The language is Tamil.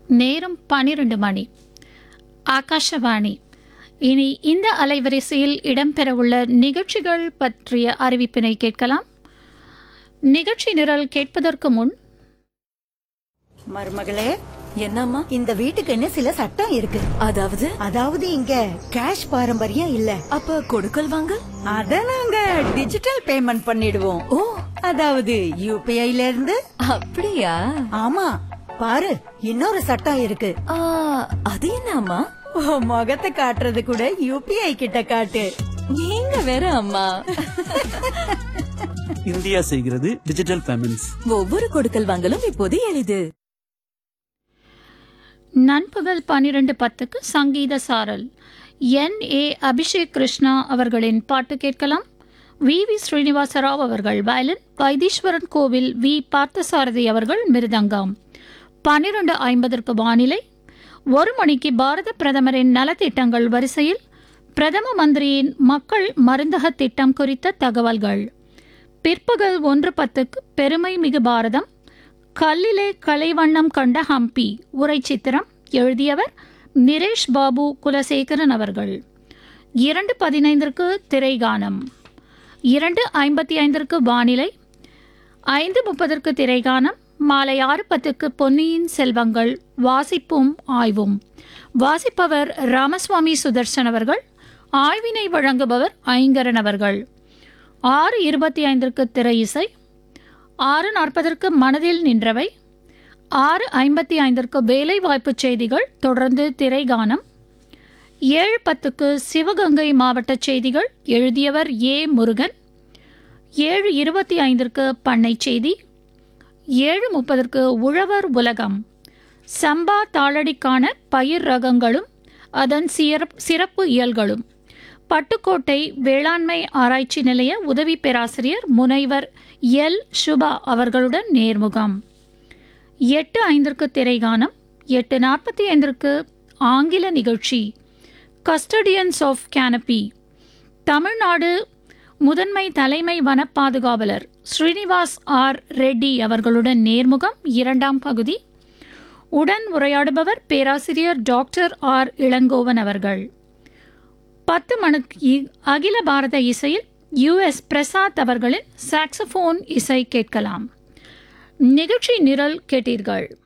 நேரம் பனிரெண்டு மணி ஆகாஷவாணி இனி இந்த அலைவரிசையில் இடம்பெறவுள்ள நிகழ்ச்சிகள் பற்றிய அறிவிப்பினை கேட்கலாம் நிகழ்ச்சி நிரல் கேட்பதற்கு முன் மருமகளே என்னம்மா இந்த வீட்டுக்குன்னு சில சட்டம் இருக்கு அதாவது அதாவது இங்க கேஷ் பாரம்பரியம் இல்ல அப்ப கொடுக்கல் வாங்க அத நாங்க டிஜிட்டல் பேமெண்ட் பண்ணிடுவோம் ஓ அதாவது யூபிஐல இருந்து அப்படியா ஆமா பாரு இன்னொரு சட்டம் இருக்கு ஆ, அது என்னம்மா உன் முகத்தை காட்டுறது கூட யூபிஐ கிட்ட காட்டு நீங்க வேற அம்மா இந்தியா செய்கிறது டிஜிட்டல் பேமெண்ட்ஸ் ஒவ்வொரு கொடுக்கல் வாங்கலும் இப்போது எளிது நண்பகல் பனிரெண்டு பத்துக்கு சங்கீத சாரல் என் ஏ அபிஷேக் கிருஷ்ணா அவர்களின் பாட்டு கேட்கலாம் வி வி ஸ்ரீனிவாச ராவ் அவர்கள் வயலின் வைத்தீஸ்வரன் கோவில் வி பார்த்தசாரதி அவர்கள் மிருதங்கம் பன்னிரண்டு ஐம்பதற்கு வானிலை ஒரு மணிக்கு பாரத பிரதமரின் நலத்திட்டங்கள் வரிசையில் பிரதம மந்திரியின் மக்கள் மருந்தக திட்டம் குறித்த தகவல்கள் பிற்பகல் ஒன்று பத்துக்கு பெருமை மிகு பாரதம் கல்லிலே கலைவண்ணம் கண்ட ஹம்பி உரை சித்திரம் எழுதியவர் நிரேஷ் பாபு குலசேகரன் அவர்கள் இரண்டு பதினைந்திற்கு திரைகானம் இரண்டு ஐம்பத்தி ஐந்திற்கு வானிலை ஐந்து முப்பதற்கு திரைகானம் மாலை ஆறு பத்துக்கு பொன்னியின் செல்வங்கள் வாசிப்பும் ஆய்வும் வாசிப்பவர் ராமசுவாமி சுதர்சன் அவர்கள் ஆய்வினை வழங்குபவர் ஐங்கரன் அவர்கள் ஆறு இருபத்தி ஐந்திற்கு திரை இசை ஆறு நாற்பதற்கு மனதில் நின்றவை ஆறு ஐம்பத்தி ஐந்திற்கு வேலை வாய்ப்புச் செய்திகள் தொடர்ந்து திரைகானம் ஏழு பத்துக்கு சிவகங்கை மாவட்ட செய்திகள் எழுதியவர் ஏ முருகன் ஏழு இருபத்தி ஐந்திற்கு பண்ணை செய்தி ஏழு முப்பதற்கு உழவர் உலகம் சம்பா தாளடிக்கான பயிர் ரகங்களும் அதன் சிறப் சிறப்பு இயல்களும் பட்டுக்கோட்டை வேளாண்மை ஆராய்ச்சி நிலைய உதவி பேராசிரியர் முனைவர் எல் சுபா அவர்களுடன் நேர்முகம் எட்டு ஐந்திற்கு திரைகானம் எட்டு நாற்பத்தி ஐந்திற்கு ஆங்கில நிகழ்ச்சி கஸ்டடியன்ஸ் ஆஃப் கேனபி தமிழ்நாடு முதன்மை தலைமை வன பாதுகாவலர் ஸ்ரீனிவாஸ் ஆர் ரெட்டி அவர்களுடன் நேர்முகம் இரண்டாம் பகுதி உடன் உரையாடுபவர் பேராசிரியர் டாக்டர் ஆர் இளங்கோவன் அவர்கள் பத்து மணிக்கு அகில பாரத இசையில் யுஎஸ் பிரசாத் அவர்களின் சாக்ஸபோன் இசை கேட்கலாம் நிகழ்ச்சி நிரல் கேட்டீர்கள்